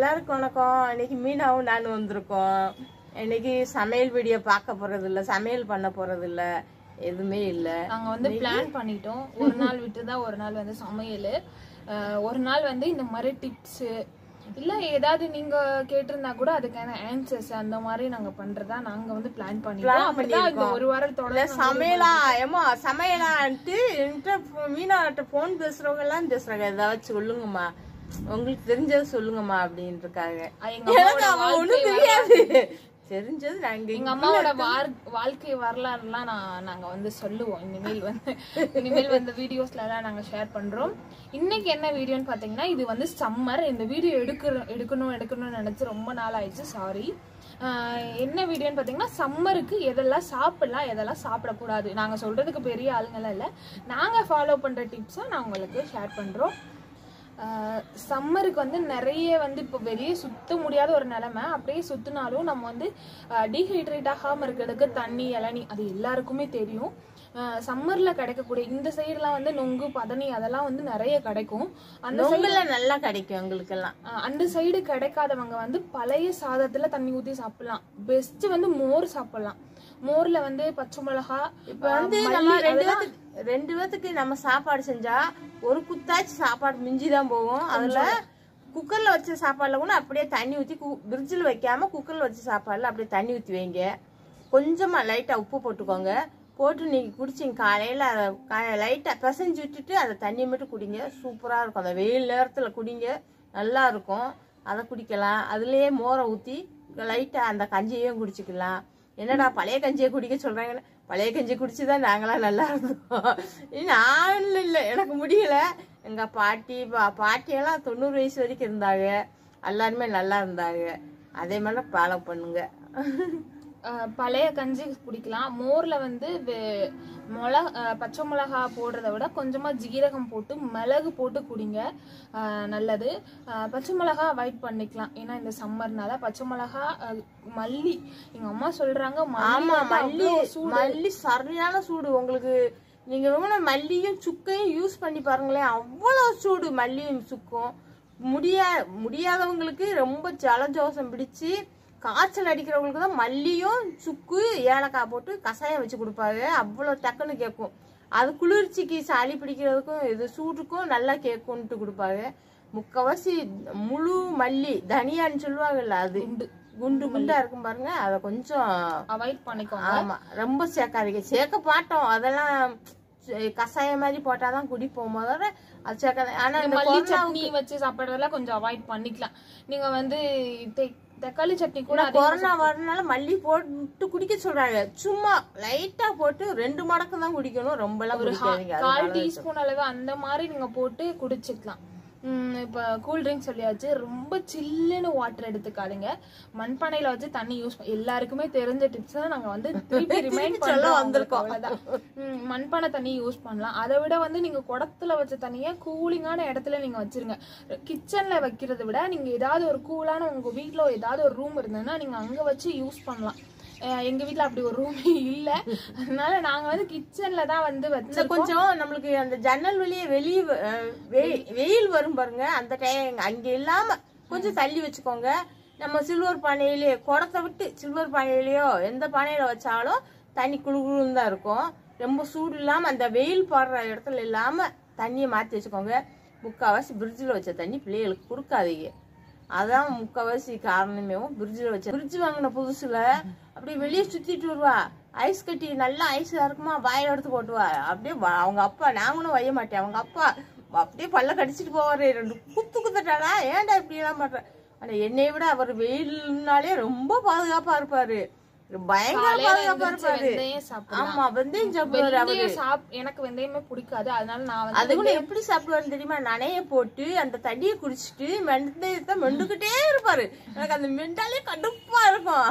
எல்லாருக்கும் வணக்கம் இன்னைக்கு மீனாவும் நானும் வந்திருக்கோம் இன்னைக்கு சமையல் வீடியோ பார்க்க போறது இல்ல சமையல் பண்ண போறது இல்ல எதுவுமே இல்ல நாங்க வந்து பிளான் பண்ணிட்டோம் ஒரு நாள் விட்டு தான் ஒரு நாள் வந்து சமையல் அஹ் ஒரு நாள் வந்து இந்த மாதிரி டிப்ஸ் இல்ல ஏதாவது நீங்க கேட்டிருந்தா கூட அதுக்கான ஆன்சர்ஸ் அந்த மாதிரி நாங்க பண்றதா நாங்க வந்து பிளான் பண்ணிட்டோம் Plan அப்படிதான் இந்த பண்ணியிருக்கோம். ஒரு வாரத்தோட இல்ல சமையலா ஏமா சமையலான்ட்டு என்கிட்ட pho- மீனாட்ட போன் பேசுறவங்க எல்லாம் பேசுறாங்க ஏதாச்சும் சொல்லுங்கம்மா உங்களுக்கு தெரிஞ்சது சொல்லுங்கம்மா அப்படின்னு இருக்காங்க எங்க அம்மாவோட எனக்கு அவன் வாழ்க்கை ஒண்ணும் தெரியாது தெரிஞ்சது நாங்க எங்க அம்மாவோட வார்- வாழ்க்கை வரலாறுலாம் நான் நாங்க வந்து சொல்லுவோம் இனிமேல் வந்து இனிமேல் வந்து வீடியோஸ்ல எல்லாம் நாங்க ஷேர் பண்றோம் இன்னைக்கு என்ன வீடியோன்னு பாத்தீங்கன்னா இது வந்து சம்மர் இந்த வீடியோ எடுக்கிற எடுக்கணும் எடுக்கணும்னு நினைச்சு ரொம்ப நாள் ஆயிடுச்சு சாரி என்ன வீடியோன்னு பாத்தீங்கன்னா சம்மருக்கு எதெல்லாம் சாப்பிடலாம் எதெல்லாம் சாப்பிடக்கூடாது நாங்க சொல்றதுக்கு பெரிய ஆளுங்கெல்லாம் இல்ல நாங்க ஃபாலோ பண்ற டிப்ஸை நான் உங்களுக்கு ஷேர் பண்றோம் சம்மருக்கு வந்து நிறைய வந்து இப்போ வெளியே சுத்த முடியாத ஒரு நிலைமை அப்படியே சுத்தினாலும் நம்ம வந்து டீஹைட்ரேட் ஆகாம இருக்கிறதுக்கு தண்ணி இளநி அது எல்லாருக்குமே தெரியும் சம்மர்ல கிடைக்கக்கூடிய இந்த சைடுலாம் வந்து நொங்கு பதனி அதெல்லாம் வந்து நிறைய கிடைக்கும் அந்த நொங்குல நல்லா கிடைக்கும் எங்களுக்கு எல்லாம் அஹ் அந்த சைடு கிடைக்காதவங்க வந்து பழைய சாதத்துல தண்ணி ஊத்தி சாப்பிடலாம் பெஸ்ட் வந்து மோர் சாப்பிடலாம் மோர்ல வந்து பச்சை மிளகா இப்ப வந்து நம்ம ரெண்டு பேத்துக்கு ரெண்டு பேத்துக்கு நம்ம சாப்பாடு செஞ்சா ஒரு குத்தாச்சு சாப்பாடு மிஞ்சி தான் போகும் அதுல குக்கர்ல வச்ச சாப்பாடுல கூட அப்படியே தண்ணி ஊத்தி பிரிட்ஜில் வைக்காம குக்கர்ல வச்ச சாப்பாடுல அப்படியே தண்ணி ஊத்தி வைங்க கொஞ்சமா லைட்டா உப்பு போட்டுக்கோங்க போட்டு நீங்க குடிச்சிங்க காலையில அதை லைட்டா பிசைஞ்சு விட்டுட்டு அதை தண்ணி மட்டும் குடிங்க சூப்பரா இருக்கும் அந்த வெயில் நேரத்துல குடிங்க நல்லா இருக்கும் அதை குடிக்கலாம் அதுலயே மோரை ஊத்தி லைட்டா அந்த கஞ்சியையும் குடிச்சுக்கலாம் என்னடா பழைய கஞ்சியை குடிக்க சொல்றாங்கன்னு பழைய கஞ்சி குடிச்சுதான் நாங்களாம் நல்லா இருந்தோம் நான் இல்லை எனக்கு முடியல எங்க பாட்டி பா- பாட்டியெல்லாம் தொண்ணூறு வயசு வரைக்கும் இருந்தாங்க எல்லாருமே நல்லா இருந்தாங்க அதே மாதிரி ஃபாலோ பண்ணுங்க அஹ் பழைய கஞ்சி குடிக்கலாம் மோர்ல வந்து வெ- மிளகா அஹ் பச்சை மிளகா போடுறத விட கொஞ்சமா ஜீரகம் போட்டு மிளகு போட்டு குடிங்க அஹ் நல்லது அஹ் பச்சை மிளகா அவாய்ட் பண்ணிக்கலாம் ஏன்னா இந்த சம்மர்னால பச்சை மிளகா அஹ் மல்லி எங்க அம்மா சொல்றாங்க ஆமா மல்லி மல்லி அவ்வளோ சூடு. மல்லி சரியான சூடு உங்களுக்கு நீங்க வேணா மல்லியும் சுக்கையும் யூஸ் பண்ணி பாருங்களேன் அவ்வளவு சூடு மல்லியும் சுக்கும் முடியா முடியாதவங்களுக்கு ரொம்ப ஜலஜோசம் பிடிச்சு காய்ச்சல் அடிக்கிறவங்களுக்கு தான் மல்லியும் சுக்கு ஏலக்காய் போட்டு கஷாயம் வச்சு கொடுப்பாங்க அவ்வளோ டக்குன்னு கேட்கும் அது குளிர்ச்சிக்கு சளி பிடிக்கிறதுக்கும் இது சூட்டுக்கும் நல்லா கேட்கும்ட்டு கொடுப்பாங்க முக்கவாசி முழு மல்லி தனியான்னு சொல்லுவாங்கல்ல அது குண்டு. குண்டு குண்டா இருக்கும் பாருங்க அத கொஞ்சம் அவாய்ட் பண்ணிக்கோங்க ஆமா ரொம்ப சேர்க்காதீங்க சேர்க்க மாட்டோம் அதெல்லாம் சே- கஷாயம் மாதிரி போட்டாதான் குடிப்போம் முதல்ல அது சேர்க்காத ஆனா இந்த மல்லி கொரோனா சட்னி வச்சு சாப்பிடுறதெல்லாம் கொஞ்சம் அவாய்ட் பண்ணிக்கலாம் நீங்க வந்து தெ- தக்காளி சட்னி கூட அதிகமா கொரோனா வரனால மல்லி போட்டு குடிக்க சொல்றாங்க சும்மா லைட்டா போட்டு ரெண்டு மடக்கு தான் குடிக்கணும் ரொம்ப எல்லாம் குடிக்காதீங்க அது கால் டீஸ்பூன் அளவு அந்த மாதிரி நீங்க போட்டு குடிச்சுக்கலாம் உம் இப்ப கூல் ட்ரிங்க் சொல்லியாச்சு ரொம்ப சில்லுன்னு வாட்டர் எடுத்துக்காதீங்க மண்பானையில வச்சு தண்ணி யூஸ் எல்லாருக்குமே தெரிஞ்ச டிப்ஸ் தான் நாங்க வந்து திருப்பி ரிமைண்ட் சொல்ல பண்ண வந்திருக்கோம். அவ்வளவுதான் உம் மண்பானை தண்ணி யூஸ் பண்ணலாம் அதை விட வந்து நீங்க குடத்துல வச்ச தண்ணியை கூலிங்கான இடத்துல நீங்க வச்சிருங்க கிச்சன்ல வைக்கிறத விட நீங்க ஏதாவது ஒரு கூலான உங்க வீட்ல ஏதாவது ஒரு ரூம் இருந்ததுன்னா நீங்க அங்க வச்சு யூஸ் பண்ணலாம் அஹ் எங்க வீட்ல அப்படி ஒரு ரூமே இல்ல அதனால நாங்க வந்து கிச்சன்ல தான் வந்து இந்த வச்சிருக்கோம் கொஞ்சம் நம்மளுக்கு அந்த ஜன்னல் வழியே வெளியே வெயில் வரும் பாருங்க அந்த டைம் அங்க இல்லாம கொஞ்சம் தள்ளி வச்சுக்கோங்க நம்ம சில்வர் பானையிலேயே குடத்தை விட்டு சில்வர் பானையிலயோ எந்த பானையில வச்சாலும் தண்ணி குழுகுழுன்னு தான் இருக்கும் ரொம்ப சூடு இல்லாம அந்த வெயில் படுற இடத்துல இல்லாம தண்ணியை மாத்தி வச்சுக்கோங்க முக்கால்வாசி பிரிட்ஜில் வச்ச தண்ணி பிள்ளைகளுக்கு கொடுக்காதீங்க அதான் முக்கால்வாசி காரணமே பிரிட்ஜில் வச்ச பிரிட்ஜ் வாங்கின புதுசுல அப்படியே வெளியே சுத்திட்டு வருவா ஐஸ் கட்டி நல்லா ஐஸ் இருக்குமா வாயில எடுத்து போட்டுவா அப்படியே வ- அவங்க அப்பா நாங்களும் வைய மாட்டேன் அவங்க அப்பா அப்படியே பல்ல கடிச்சிட்டு போவாரு ரெண்டு குத்து குத்துட்டாடா ஏன்டா இப்படி எல்லாம் பண்ற ஆனா என்னைய விட அவர் வெயில்னாலே ரொம்ப பாதுகாப்பா இருப்பாரு பயங்கர காலையில பாதுகாப்பா எந்திரிச்சு இருப்பாரு வெந்தயம் சாப்பிடலாம். ஆமா வெந்தயம் சாப்பிடுவாரு அவரு வெந்தயம் சாப் எனக்கு வெந்தயமே பிடிக்காது அதனால நான் வந்து அது கூட எப்படி சாப்பிடுவாரு தெரியுமா நனைய போட்டு அந்த தண்ணியை குடிச்சிட்டு வெந்தயத்தை மெண்டுக்கிட்டே இருப்பாரு எனக்கு அந்த மெண்டாலே கடுப்பா இருக்கும்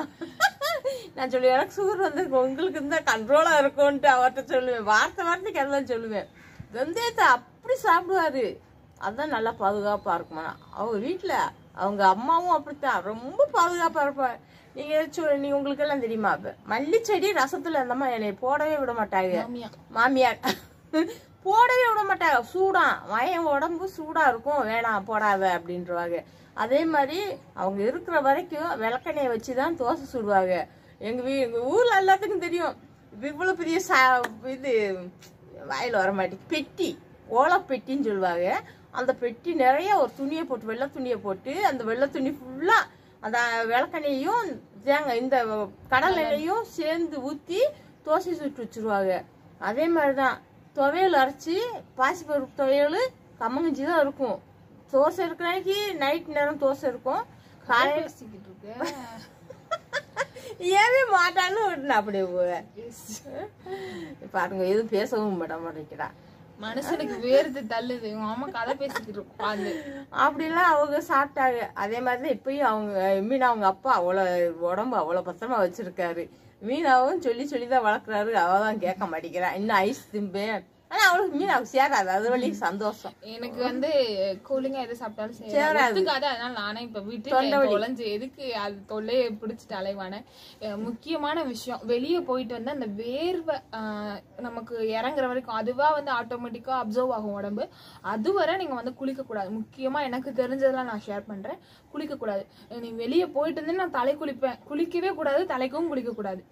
நான் சொல்லுவேன் எனக்கு சுகர் வந்து உங்களுக்கு இந்த கண்ட்ரோலா இருக்கும்ட்டு அவர்கிட்ட சொல்லுவேன் வார்த்தை வார்த்தைக்கு அதெல்லாம் சொல்லுவேன் வெந்தயத்தை அப்படி சாப்பிடுவாரு அதான் நல்லா பாதுகாப்பா இருக்குமா அவங்க வீட்டுல அவங்க அம்மாவும் அப்படித்தான் ரொம்ப பாதுகாப்பா இருப்பாங்க நீங்க சொ- நீ உங்களுக்கு எல்லாம் தெரியுமா மல்லி செடி ரசத்துல இருந்தமா என்னை போடவே விட மாட்டாங்க மாமியா. மாமியார் போடவே விட மாட்டாங்க சூடா வயன் உடம்பு சூடா இருக்கும் வேணாம் போடாத அப்படின்றவாங்க அதே மாதிரி அவங்க இருக்கிற வரைக்கும் விளக்கெண்ணெயை வச்சு தான் தோசை சுடுவாங்க எங்க வீ எங்க ஊர்ல எல்லாத்துக்கும் தெரியும் இப்ப இவ்வளவு பெரிய சா இது வாயில் வர மாட்டேங்குது பெட்டி ஓலை பெட்டின்னு சொல்லுவாங்க அந்த பெட்டி நிறைய ஒரு துணியை போட்டு வெள்ளை துணியை போட்டு அந்த வெள்ளை துணி ஃபுல்லா அந்த விளக்கெண்ணையும் தேங்காய் இந்த கடல் எண்ணெயும் சேர்ந்து ஊற்றி தோசை சுட்டு வச்சிருவாங்க அதே மாதிரி தான் துவையல் அரைச்சி பாசிப்பருப்பு துவையல் கம்மங்கஞ்சி தான் இருக்கும் தோசை இருக்கிற அன்னைக்கு நைட் நேரம் தோசை இருக்கும் காலையில் பேசிக்கிட்டு இருக்கு ஏவே மாட்டான்னு விட்டு நான் அப்படியே போவேன் பாருங்க எதுவும் பேசவும் விட மாட்டேங்கிறா மனுஷனுக்கு வேர்த்து தள்ளுது உங்க அம்மா கதை பேசிக்கிட்டு இருக்கும் உட்காந்து அப்படிலாம் அவங்க சாப்பிட்டாங்க அதே மாதிரி தான் இப்பயும் அவங்க மீனா அவங்க அப்பா அவ்வளோ உடம்பு அவ்வளோ பத்திரமா வச்சிருக்காரு மீனாவும் சொல்லி சொல்லி தான் வளர்க்குறாரு அவ தான் கேட்க மாட்டேங்கிறா இன்னும் ஐஸ் திம்பேன் ஆனால் அவளுக்கு மீனாவுக்கு சேராது அது வழி சந்தோஷம் எனக்கு வந்து கூலிங்கா எது சாப்பிட்டாலும் சரி சேராது. ஒத்துக்காது அதனால நானே இப்ப வீட்டுல தொலைஞ்சு எதுக்கு அது தொல்லையை பிடிச்சிட்டு அலைவானே அஹ் முக்கியமான விஷயம் வெளியே போயிட்டு வந்து அந்த வேர்வை ஆஹ் நமக்கு இறங்குற வரைக்கும் அதுவா வந்து ஆட்டோமேட்டிக்கா அப்சர்வ் ஆகும் உடம்பு அதுவரை நீங்க வந்து குளிக்க கூடாது முக்கியமா எனக்கு தெரிஞ்சதெல்லாம் நான் ஷேர் பண்றேன் குளிக்க கூடாது நீ வெளியே போயிட்டு வந்து நான் தலை குளிப்பேன் குளிக்கவே கூடாது தலைக்கும் குளிக்க கூடாது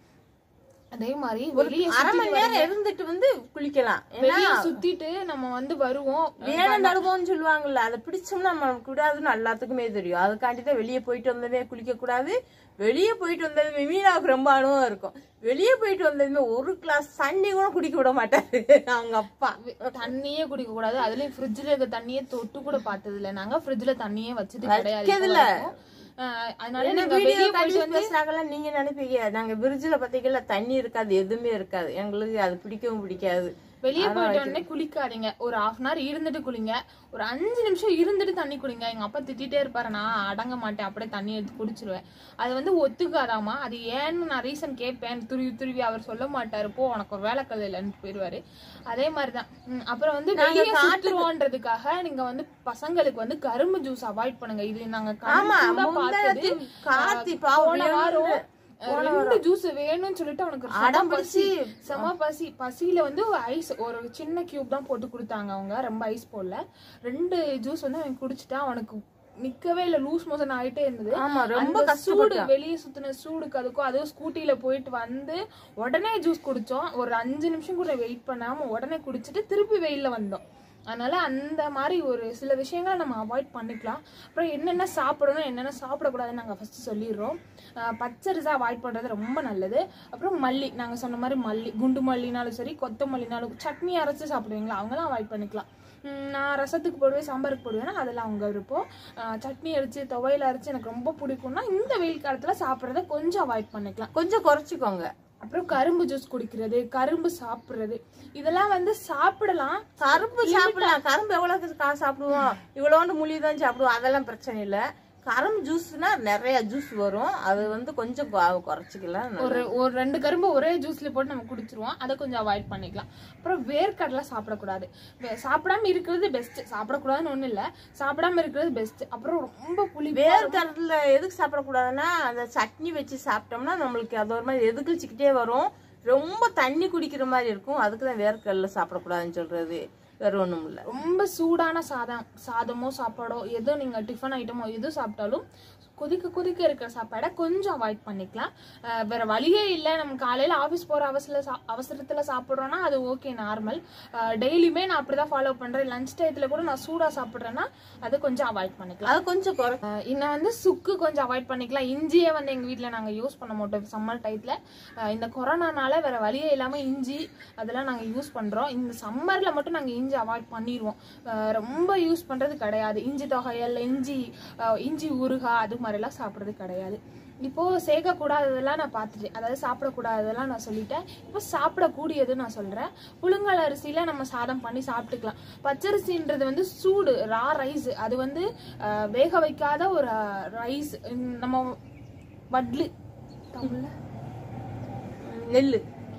அதே மாதிரி வெளியே அரை மணி நேரம் இருந்துட்டு வந்து குளிக்கலாம் ஏன்னா வெளியே சுத்திட்டு நம்ம வந்து வருவோம் வேணும் தடுப்போம்னு சொல்லுவாங்கல்ல அதை பிடிச்சோம்னா நமக்கு விடாதுன்னு எல்லாத்துக்குமே தெரியும் அதுக்காண்டி தான் வெளியே போயிட்டு வந்ததே குளிக்க கூடாது வெளியே போயிட்டு வந்ததுமே மீனாவுக்கு ரொம்ப அனுபவம் இருக்கும் வெளியே போயிட்டு வந்ததுமே ஒரு கிளாஸ் தண்ணி கூட குடிக்க விட மாட்டாரு அவங்க அப்பா தண்ணியே குடிக்க கூடாது அதுலயும் ஃப்ரிட்ஜ்ல இருக்க தண்ணியே தொட்டு கூட பார்த்தது இல்ல நாங்க ஃப்ரிட்ஜ்ல தண்ணியே வச்சது கிடையாது இப்போ வைக்கிறதில்ல. வரைக்கும். அஹ் அதனால என்ன நீங்க வீடியோ வெளியே காட்டி போயிட்டு வந்து பேசுறாங்கல்ல நீங்க நினைப்பீங்க நாங்க பிரிட்ஜில் பார்த்தீங்கல்ல தண்ணி இருக்காது எதுவுமே இருக்காது எங்களுக்கு அது பிடிக்கவும் பிடிக்காது வெளியே போயிட்டு உடனே குளிக்காதீங்க ஒரு ஹாஃப் அன் ஹவர் இருந்துட்டு குளிங்க ஒரு அஞ்சு நிமிஷம் இருந்துட்டு தண்ணி குடிங்க எங்க அப்பா திட்டிட்டே இருப்பாரு நான் அடங்க மாட்டேன் அப்படியே தண்ணி எடுத்து குடிச்சிருவேன் அது வந்து ஒத்துக்காதாமா அது ஏன்னு நான் ரீசன் கேட்பேன் துருவி துருவி அவர் சொல்ல மாட்டாரு போ உனக்கு ஒரு வேலை கல் இல்லைன்னு போயிடுவாரு அதே மாதிரிதான் உம், அப்புறம் வந்து வெளியே சுத்துருவோன்றதுக்காக நீங்க வந்து பசங்களுக்கு வந்து கரும்பு ஜூஸ் அவாய்ட் பண்ணுங்க இது நாங்க ஆமா கண்கூடா பார்த்தது முந்தானத்து கார்த்தி பாவம் போன வாரம் வேணும்னு அஹ், ரெண்டு ஜூஸ் வேணும்னு சொல்லிட்டு அவனுக்கு செம அடம் பசி பிடிச்சி செம பசி பசியில வந்து ஐஸ் ஒரு சின்ன கியூப் தான் போட்டு கொடுத்தாங்க அவங்க ரொம்ப ஐஸ் போடல ரெண்டு ஜூஸ் வந்து அவன் குடிச்சிட்டா அவனுக்கு நிக்கவே இல்ல லூஸ் மோஷன் ஆயிட்டே இருந்தது ஆமா ரொம்ப அந்த சூடு கஷ்டப்பட்டான் வெளியே சுத்தின சூடுக்கு அதுக்கும் அதுவும் ஸ்கூட்டில போயிட்டு வந்து உடனே ஜூஸ் குடிச்சோம் ஒரு அஞ்சு நிமிஷம் கூட வெயிட் பண்ணாம உடனே குடிச்சிட்டு திருப்பி வெயில்ல வந்தோம் அதனால அந்த மாதிரி ஒரு சில விஷயங்களை நம்ம அவாய்ட் பண்ணிக்கலாம் அப்புறம் என்னென்ன சாப்பிடணும் என்னென்ன சாப்பிடக்கூடாதுன்னு நாங்கள் ஃபர்ஸ்ட் சொல்லிடுறோம் அஹ் பச்சரிசா அவாய்ட் பண்றது ரொம்ப நல்லது அப்புறம் மல்லி நாங்க சொன்ன மாதிரி மல்லி குண்டு மல்லினாலும் சரி கொத்தமல்லினாலும் சட்னி அரைச்சு சாப்பிடுவீங்களா அவங்களாம் அவாய்ட் பண்ணிக்கலாம் உம் நான் ரசத்துக்கு போடுவேன் சாம்பாருக்கு போடுவேன்னா அதெல்லாம் அவங்க விருப்பம் அஹ் சட்னி அரைச்சு துவையல் அரைச்சு எனக்கு ரொம்ப பிடிக்கும்னா இந்த வெயில் காலத்துல சாப்பிட்றத கொஞ்சம் அவாய்ட் பண்ணிக்கலாம் கொஞ்சம் குறைச்சிக்கோங்க அப்புறம் கரும்பு ஜூஸ் குடிக்கிறது கரும்பு சாப்பிடுறது இதெல்லாம் வந்து சாப்பிடலாம் கரும்பு சாப்பிடலாம் கரும்பு எவ்வளவு காசு சாப்பிடுவோம் இவ்வளோண்டு முழி தான் சாப்பிடுவோம் அதெல்லாம் பிரச்சனை இல்லை கரும்பு ஜூஸ்னா நிறைய ஜூஸ் வரும் அது வந்து கொஞ்சம் கொ- குறைச்சிக்கலாம் நல்லது. ஒரு ஒரு ரெண்டு கரும்பு ஒரே ஜூஸ்ல போட்டு நம்ம குடிச்சிருவோம் அதை கொஞ்சம் அவாய்ட் பண்ணிக்கலாம் அப்புறம் வேர்க்கடலை சாப்பிடக்கூடாது வே- சாப்பிடாம இருக்கிறது பெஸ்ட் சாப்பிடக்கூடாதுன்னு ஒண்ணும் இல்ல சாப்பிடாம இருக்கிறது பெஸ்ட் அப்புறம் ரொம்ப புளி வேர்க்கடல எதுக்கு சாப்பிடக்கூடாதுன்னா அந்த சட்னி வச்சு சாப்பிட்டோம்னா நம்மளுக்கு அது ஒரு மாதிரி எதுக்கழிச்சுக்கிட்டே வரும் ரொம்ப தண்ணி குடிக்கிற மாதிரி இருக்கும் அதுக்கு தான் வேர்க்கடல சாப்பிடக்கூடாதுன்னு சொல்றது வேற ஒண்ணும் இல்லை ரொம்ப சூடான சாதம் சாதமோ சாப்பாடோ ஏதோ நீங்க டிஃபன் ஐட்டமோ எது சாப்பிட்டாலும் கொதிக்க கொதிக்க இருக்கிற சாப்பாடை கொஞ்சம் அவாய்ட் பண்ணிக்கலாம் அஹ் வேற வழியே இல்லை நம்ம காலையில ஆஃபீஸ் போற அவசர சா- அவசரத்துல சாப்பிட்றோன்னா அது ஓகே நார்மல் டெய்லியுமே நான் அப்படிதான் ஃபாலோ பண்றேன் லஞ்ச் டயத்துல கூட நான் சூடா சாப்பிட்றேன்னா அதை கொஞ்சம் அவாய்ட் பண்ணிக்கலாம் அது கொஞ்சம் குறை அஹ் இன்னும் வந்து சுக்கு கொஞ்சம் அவாய்ட் பண்ணிக்கலாம் இஞ்சியே வந்து எங்க வீட்ல நாங்க யூஸ் பண்ண மாட்டோம் சம்மர் டயத்துல அஹ் இந்த கொரோனானால வேற வழியே இல்லாம இஞ்சி அதெல்லாம் நாங்க யூஸ் பண்றோம் இந்த சம்மர்ல மட்டும் நாங்க இஞ்சி அவாய்ட் பண்ணிடுவோம் அஹ் ரொம்ப யூஸ் பண்றது கிடையாது இஞ்சி தொகையல் இஞ்சி அஹ் இஞ்சி ஊறுகாய் அது மாதிரிலாம் சாப்பிட்றது கிடையாது இப்போ சேர்க்கக்கூடாததெல்லாம் நான் பார்த்துட்டேன் அதாவது சாப்பிடக்கூடாததெல்லாம் நான் சொல்லிட்டேன் இப்போ சாப்பிடக்கூடியது நான் சொல்றேன் புழுங்கல் அரிசியில நம்ம சாதம் பண்ணி சாப்பிட்டுக்கலாம் பச்சரிசின்றது வந்து சூடு ரா ரைஸ் அது வந்து அஹ், வேக வைக்காத ஒரு ரைஸ் நம்ம வட்லு தமிழ்ல நெல்லு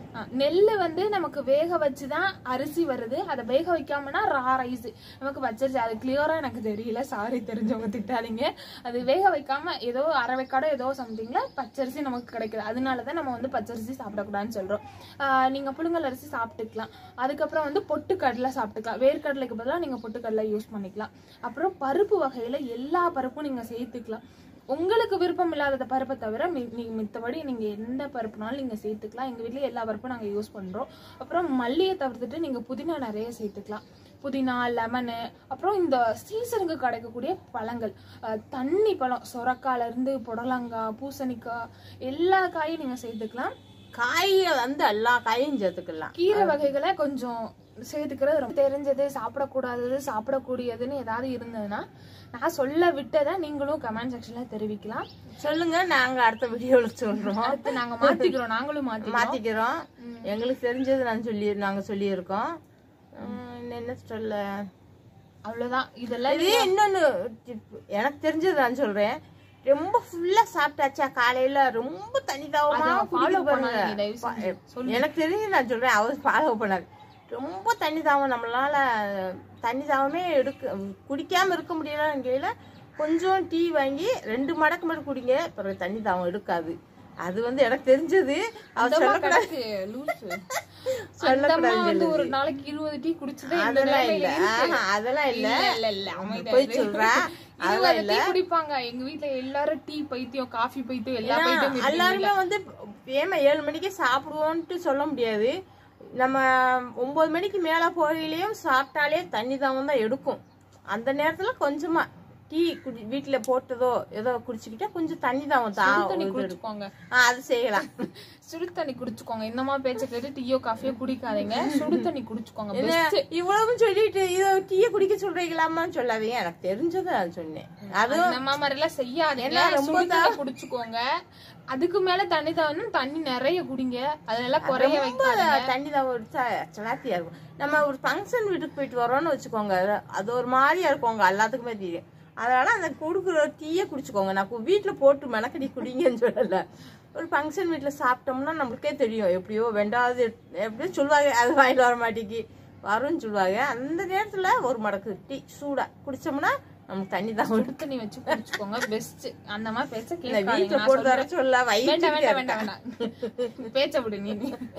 நெல் வந்து நமக்கு வேக வச்சு தான் அரிசி வருது அதை வேக வைக்காமனா ரா ரைஸ் நமக்கு பச்சரிசி அது கிளியரா எனக்கு தெரியல சாரி தெரிஞ்சவங்க திட்டாதீங்க அது வேக வைக்காம ஏதோ அரை வைக்காடோ ஏதோ சம்திங்ல பச்சரிசி நமக்கு கிடைக்குது அதனால தான் நம்ம வந்து பச்சரிசி சாப்பிடக்கூடாதுன்னு சொல்றோம் ஆஹ் நீங்க புழுங்கல் அரிசி சாப்பிட்டுக்கலாம் அதுக்கப்புறம் வந்து பொட்டுக்கடலை சாப்பிட்டுக்கலாம் வேர்க்கடலைக்கு பதிலாக நீங்க பொட்டுக்கடலை யூஸ் பண்ணிக்கலாம் அப்புறம் பருப்பு வகையில எல்லா பருப்பும் நீங்க சேர்த்துக்கலாம் உங்களுக்கு விருப்பம் இல்லாத பருப்பை தவிர மி- நீங்க மித்தபடி நீங்க எந்த பருப்புனாலும் நீங்க சேர்த்துக்கலாம் எங்க வீட்ல எல்லா பருப்பும் நாங்க யூஸ் பண்றோம் அப்புறம் மல்லியை தவிர்த்துட்டு நீங்க புதினா நிறைய சேர்த்துக்கலாம் புதினா லெமனு அப்புறம் இந்த சீசனுக்கு கிடைக்கக்கூடிய பழங்கள் அஹ் தண்ணி பழம் சொரக்கால இருந்து புடலங்காய் பூசணிக்காய் எல்லா காயும் நீங்க சேர்த்துக்கலாம் காயை வந்து எல்லா காயும் சேர்த்துக்கலாம் கீரை வகைகளை கொஞ்சம் சேர்த்துக்கிறது ரொம்ப தெரிஞ்சது சாப்பிடக்கூடாதது சாப்பிடக்கூடியதுன்னு ஏதாவது இருந்ததுன்னா நான் சொல்ல விட்டதை நீங்களும் கமெண்ட் செக்ஷன்ல தெரிவிக்கலாம் சொல்லுங்க நாங்க அடுத்த வீடியோல சொல்றோம் அடுத்து நாங்க மாத்திக்கிறோம் நாங்களும் மாத்திக்கிறோம் மாத்திக்கிறோம் எங்களுக்கு தெரிஞ்சது நான் சொல்லி நாங்க சொல்லியிருக்கோம் உம், இன்னும் என்ன சொல்ல அவ்வளவுதான் இதெல்லாம் இது இன்னொன்னு tip. எனக்கு தெரிஞ்சது நான் சொல்றேன் ரொம்ப ஃபுல்லா சாப்பிட்டாச்சா காலையில ரொம்ப தண்ணி தாவமா அதை குடிக்க follow பாருங்க பண்ணாதீங்க, தயவு செஞ்சு. பா- எனக்கு தெரிஞ்சு நான் சொல்றேன் அவர் ஃபாலோ பண்ணாரு ரொம்ப தண்ணி தாவம் நம்மளால தண்ணி தாவமே எடுக்க குடிக்காம இருக்க முடியலங்கையில கொஞ்சம் டீ வாங்கி ரெண்டு மடக்கு மட்டும் குடிங்க பிறகு தண்ணி தாவம் எடுக்காது அது வந்து எனக்கு தெரிஞ்சது அவர் அந்தம்மா சொல்லக்கூடாது கிடக்கு, லூசு. சொல்லக்கூடாதுன்னு அந்தம்மா வந்து சொல்லுது. ஒரு நாளைக்கு இருபது டீ குடிச்சதே இந்த அதெல்லாம் நிலைமையில இல்ல இருக்கு. ஆஹா, அதெல்லாம் இல்ல இல்ல, இல்ல, இல்ல, அமைதியா போய் இரு. சொல்றா அதெல்லாம் இருபது இல்ல டீ குடிப்பாங்க எங்க வீட்ல எல்லாரும் டீ பைத்தியம் காஃபி பைத்தியம் எல்லா ஏன்னா, பைத்தியம் இருக்கு எங்க எல்லாருமே வந்து ஏமா ஏழு மணிக்கு சாப்பிடுவோன்ட்டு சொல்ல முடியாது நம்ம ஒன்பது மணிக்கு மேல போகையிலயும் சாப்பிட்டாலே தண்ணி தாகம் தான் எடுக்கும் அந்த நேரத்துல கொஞ்சமா டீ குடி வீட்டுல போட்டதோ ஏதோ குடிச்சுக்கிட்டா கொஞ்சம் தண்ணி தாகம் சுடு தண்ணி தான் குடிச்சுக்கோங்க அது செய்யலாம் சுடு தண்ணி குடிச்சுக்கோங்க இந்த மாதிரி பேச்ச கேட்டு டீயோ காஃபியோ குடிக்காதீங்க சுடு தண்ணி குடிச்சுக்கோங்க என்ன, பெஸ்ட் இவ்வளவு சொல்லிட்டு இதை டீயை குடிக்க சொல்றீங்களாமான்னு சொல்லாதீங்க எனக்கு தெரிஞ்சதை அது சொன்னேன் அது நம்ம மாதிரி எல்லாம் செய்யாதீங்க ஏன்னா ரொம்ப சுடு தண்ணி குடிச்சுக்கோங்க அதுக்கு மேல தண்ணி தவணும் தண்ணி நிறைய குடிங்க அதெல்லாம் குறைய ரொம்ப வைக்காதீங்க தண்ணி தான் எடுத்தா சலாத்தியா இருக்கும் நம்ம ஒரு ஃபங்க்ஷன் வீட்டுக்கு போயிட்டு வரோம்னு வச்சுக்கோங்க அது ஒரு மாதிரியா இருக்கும் உங்க எல்லாத்துக்குமே தெரியும் அதனால அந்த கொடுக்குற டீயே குடிச்சுக்கோங்க நான் கு- வீட்டுல போட்டு மெனக்கடி குடிங்கன்னு சொல்லல ஒரு ஃபங்க்ஷன் வீட்டுல சாப்பிட்டோம்னா நம்மளுக்கே தெரியும் எப்படியோ வெண்டாவது எப்படியோ சொல்லுவாங்க அது வாங்கிட்டு வர மாட்டேங்கி வரும்னு சொல்லுவாங்க அந்த நேரத்துல ஒரு மடக்கு டீ சூடா குடிச்சோம்னா நமக்கு தண்ணி தான் சுடு தண்ணி வச்சு குடிச்சுக்கோங்க பெஸ்ட் அந்த மாதிரி பேச்ச இந்த கேட்காதீங்க வீட்டுல நான் போட்டு தர சொல்றேன். சொல்ல வேண்டாம் வயிற்று வேண்டாம் வேண்டாம் வேண்டாம் பேச்ச விடு நீ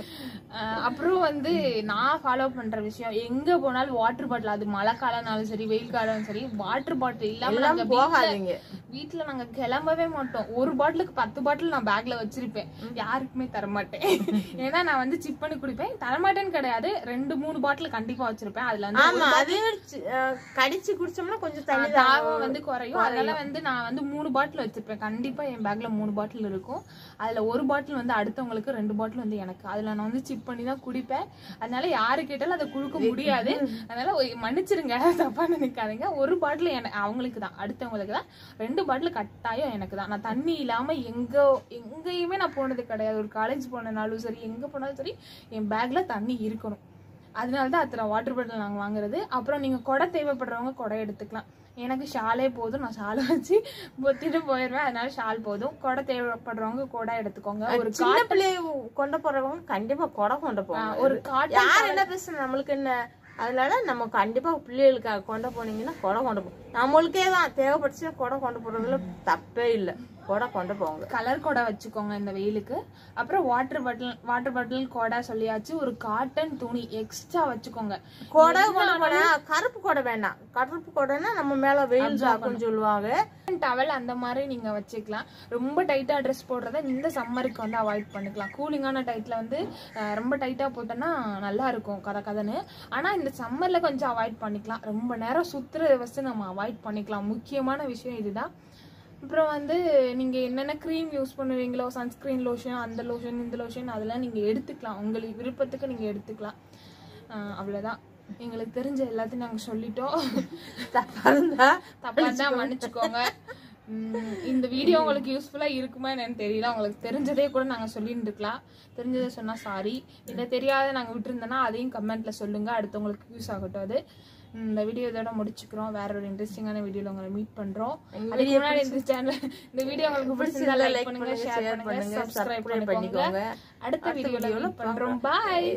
அஹ் அப்புறம் வந்து நான் ஃபாலோ பண்ற விஷயம் எங்க போனாலும் வாட்டர் பாட்டில் அது மழை காலம்னாலும் சரி வெயில் காலம் சரி வாட்டர் பாட்டில் இல்லாம எல்லாம் நாங்க வீட்ல போகாதீங்க வீட்ல நாங்க கிளம்பவே மாட்டோம் ஒரு பாட்டிலுக்கு பத்து பாட்டில் நான் பேக்ல வச்சிருப்பேன் யாருக்குமே தர மாட்டேன் ஏன்னா நான் வந்து சிப் பண்ணி குடிப்பேன் தரமாட்டேன்னு கிடையாது ரெண்டு மூணு பாட்டில் கண்டிப்பா வச்சிருப்பேன் அதுல வந்து ஆமா அது அஹ், கடிச்சு குடிச்சோம்னா கொஞ்சம் தண்ணி தான் தாகம் வந்து குறையும் அதனால வந்து நான் வந்து மூணு பாட்டில் வச்சிருப்பேன் கண்டிப்பா என் பேக்ல மூணு பாட்டில் இருக்கும் அதுல ஒரு பாட்டில் வந்து அடுத்தவங்களுக்கு ரெண்டு பாட்டில் வந்து எனக்கு அதுல நான் வந்து சிப் பண்ணி தான் குடிப்பேன் அதனால யாரு கேட்டாலும் அதை கொடுக்க முடியாது அதனால ஒ- மன்னிச்சிருங்க தப்பா நினைக்காதீங்க ஒரு பாட்டில் எனக்கு அவங்களுக்கு தான் அடுத்தவங்களுக்கு தான் ரெண்டு பாட்டில் கட்டாயம் எனக்கு தான் நான் தண்ணி இல்லாம எங்க எங்கேயுமே நான் போனது கிடையாது ஒரு காலேஜ் போனனாலும் சரி எங்க போனாலும் சரி என் பேக்ல தண்ணி இருக்கணும் அதனால தான் அத்தனை வாட்டர் பாட்டில் நாங்கள் வாங்குறது அப்புறம் நீங்கள் கொடை தேவைப்படுறவங்க கொடை எடுத்துக்கலாம் எனக்கு ஷாலே போதும் நான் ஷாலை வச்சு பொத்திட்டு போயிடுவேன் அதனால ஷால் போதும் கொடை தேவைப்படுறவங்க கொடை எடுத்துக்கோங்க ஒரு சின்ன பிள்ளைய கொண்டு போறவங்க கண்டிப்பா கொடை கொண்டு போவாங்க ஒரு காட்டன் யார் என்ன பேச நம்மளுக்கு என்ன அதனால நம்ம கண்டிப்பா பிள்ளைகளுக்கு கொண்டு போனீங்கன்னா கொடை கொண்டு போ நம்மளுக்கே தான் தேவைப்பட்டுச்சுன்னா கொடை கொண்டு போறதுல தப்பே இல்லை கொடை கொண்டு போங்க கலர் கொடை வச்சுக்கோங்க இந்த வெயிலுக்கு அப்புறம் வாட்டர் பாட்டில் வாட்டர் பாட்டில் கொடை சொல்லியாச்சு ஒரு காட்டன் துணி எக்ஸ்ட்ரா வச்சுக்கோங்க கொடை கொண்டு போனா கருப்பு கொடை வேண்டாம் கருப்பு கொடைன்னா நம்ம மேல வெயில் தாக்குன்னு சொல்லுவாங்க டவல் அந்த மாதிரி நீங்க வச்சுக்கலாம் ரொம்ப டைட்டா ட்ரெஸ் போடுறத இந்த சம்மருக்கு வந்து அவாய்ட் பண்ணிக்கலாம் கூலிங்கான டைட்ல வந்து அஹ், ரொம்ப டைட்டா போட்டோன்னா நல்லா இருக்கும் கதை கதைன்னு ஆனா இந்த சம்மர்ல கொஞ்சம் அவாய்ட் பண்ணிக்கலாம் ரொம்ப நேரம் சுத்துறத வச்சு நம்ம அவாய்ட் பண்ணிக்கலாம் முக்கியமான விஷயம் இதுதான் அப்புறம் வந்து நீங்க என்னென்ன க்ரீம் யூஸ் பண்ணுவீங்களோ சன்ஸ்கிரீன் லோஷன் அந்த லோஷன் இந்த லோஷன் அதெல்லாம் நீங்க எடுத்துக்கலாம் உங்களுக்கு விருப்பத்துக்கு நீங்க எடுத்துக்கலாம் அஹ், அவ்வளவுதான் எங்களுக்கு தெரிஞ்ச எல்லாத்தையும் நாங்க சொல்லிட்டோம் தப்பா இருந்தா தப்பா தான் மன்னிச்சுக்கோங்க உம், இந்த வீடியோ உங்களுக்கு யூஸ்ஃபுல்லா இருக்குமா என்னன்னு தெரியல உங்களுக்கு தெரிஞ்சதே கூட நாங்க சொல்லிட்டு இருக்கலாம் தெரிஞ்சதை சொன்னா சாரி இல்ல தெரியாத நாங்க விட்டுருந்தோம்னா அதையும் கமெண்ட்ல சொல்லுங்க அடுத்தவங்களுக்கு யூஸ் ஆகட்டும் அது இந்த வீடியோ இதோட முடிச்சுக்கிறோம் வேற ஒரு இன்ட்ரெஸ்டிங்கான வீடியோல உங்களை மீட் பண்றோம் எங்க அதுக்கு முன்னாடி இந்த சேனல் இந்த வீடியோ உங்களுக்கு பிடிச்சிருந்தா லைக் லைக் பண்ணுங்க பண்ணுங்க ஷேர் ஷேர் பண்ணுங்க பண்ணுங்க சப்ஸ்கிரைப் சப்ஸ்கிரைப் பண்ணிக்கோங்க பண்ணிக்கோங்க அடுத்த வீடியோல மீட் பண்றோம் பாய்